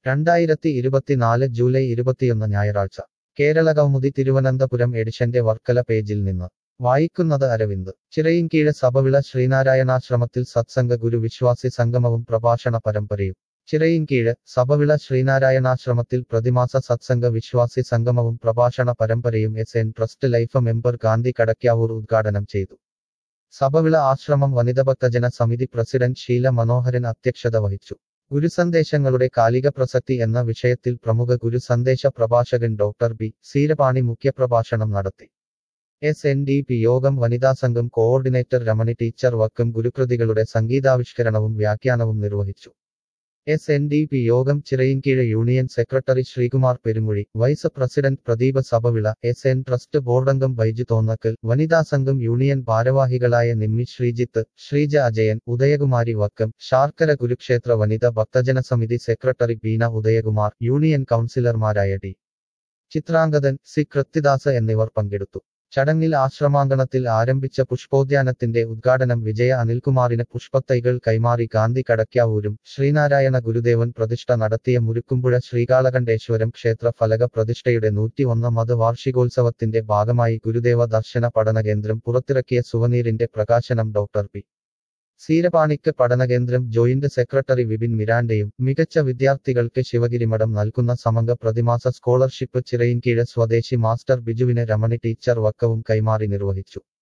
രണ്ടായിരത്തി ഇരുപത്തിനാല് ജൂലൈ ഇരുപത്തിയൊന്ന് ഞായറാഴ്ച കേരള കൗമുദി തിരുവനന്തപുരം എഡിഷന്റെ വർക്കല പേജിൽ നിന്ന് വായിക്കുന്നത് അരവിന്ദ് ചിറയിൻകീഴ് സഭവിള ശ്രീനാരായണാശ്രമത്തിൽ സത്സംഗ ഗുരു വിശ്വാസി സംഗമവും പ്രഭാഷണ പരമ്പരയും ചിറയിൻകീഴ് സഭവിള ശ്രീനാരായണാശ്രമത്തിൽ പ്രതിമാസ സത്സംഗ വിശ്വാസി സംഗമവും പ്രഭാഷണ പരമ്പരയും S N trust life member Gandhi Kadakkavoor ഉദ്ഘാടനം ചെയ്തു സഭവിള ആശ്രമം വനിതഭക്തജന സമിതി പ്രസിഡന്റ് ഷീല മനോഹരൻ അധ്യക്ഷത വഹിച്ചു ഗുരുസന്ദേശങ്ങളുടെ കാലിക പ്രസക്തി എന്ന വിഷയത്തിൽ പ്രമുഖ ഗുരുസന്ദേശ പ്രഭാഷകൻ ഡോക്ടർ ബി സീരപാണി മുഖ്യപ്രഭാഷണം നടത്തി എസ് എൻ ഡി പി യോഗം വനിതാ സംഘം കോഓർഡിനേറ്റർ രമണി ടീച്ചർ വക്കം ഗുരുകൃതികളുടെ സംഗീതാവിഷ്കരണവും വ്യാഖ്യാനവും നിർവഹിച്ചു എസ് എൻ ഡി പി യോഗം Chirayinkeezhu union secretary Sreekumar Perumuzhi vice president Pradeepa Sabhavila S N trust ബോർഡംഗം ബൈജു തോന്നക്കൽ വനിതാ സംഘം യൂണിയൻ ഭാരവാഹികളായ നിമ്മി ശ്രീജിത്ത് ശ്രീജ അജയൻ ഉദയകുമാരി വക്കം ശാർക്കര കുരുക്ഷേത്ര വനിത ഭക്തജന സമിതി സെക്രട്ടറി ബീന ഉദയകുമാർ യൂണിയൻ കൗൺസിലർമാരായ ടി ചിത്രാംഗതൻ സി കൃത്തിദാസ് എന്നിവർ പങ്കെടുത്തു ചടങ്ങിൽ ആശ്രമാങ്കണത്തിൽ ആരംഭിച്ച പുഷ്പോദ്യാനത്തിന്റെ ഉദ്ഘാടനം വിജയ അനിൽകുമാറിന് പുഷ്പത്തൈകൾ കൈമാറി ഗാന്ധി കടക്കാവൂരും ശ്രീനാരായണ ഗുരുദേവൻ പ്രതിഷ്ഠ നടത്തിയ മുരുക്കുമ്പുഴ ശ്രീകാളകണ്ഠേശ്വരം ക്ഷേത്ര ഫലക പ്രതിഷ്ഠയുടെ നൂറ്റി ഒന്നാമത് വാർഷികോത്സവത്തിന്റെ ഭാഗമായി ഗുരുദേവ ദർശന പഠന കേന്ദ്രം പുറത്തിറക്കിയ സുവനീറിന്റെ പ്രകാശനം ഡോക്ടർ പി സീരപാണിക്ക് പഠനകേന്ദ്രം ജോയിന്റ് സെക്രട്ടറി വിപിൻ മിരാൻഡയും മികച്ച വിദ്യാർത്ഥികൾക്ക് ശിവഗിരി മഠം നൽകുന്ന സമംഗ പ്രതിമാസ സ്കോളർഷിപ്പ് ചിറയിൻകീഴ് സ്വദേശി മാസ്റ്റർ ബിജുവിന് രമണി ടീച്ചർ വക്കവും കൈമാറി നിർവഹിച്ചു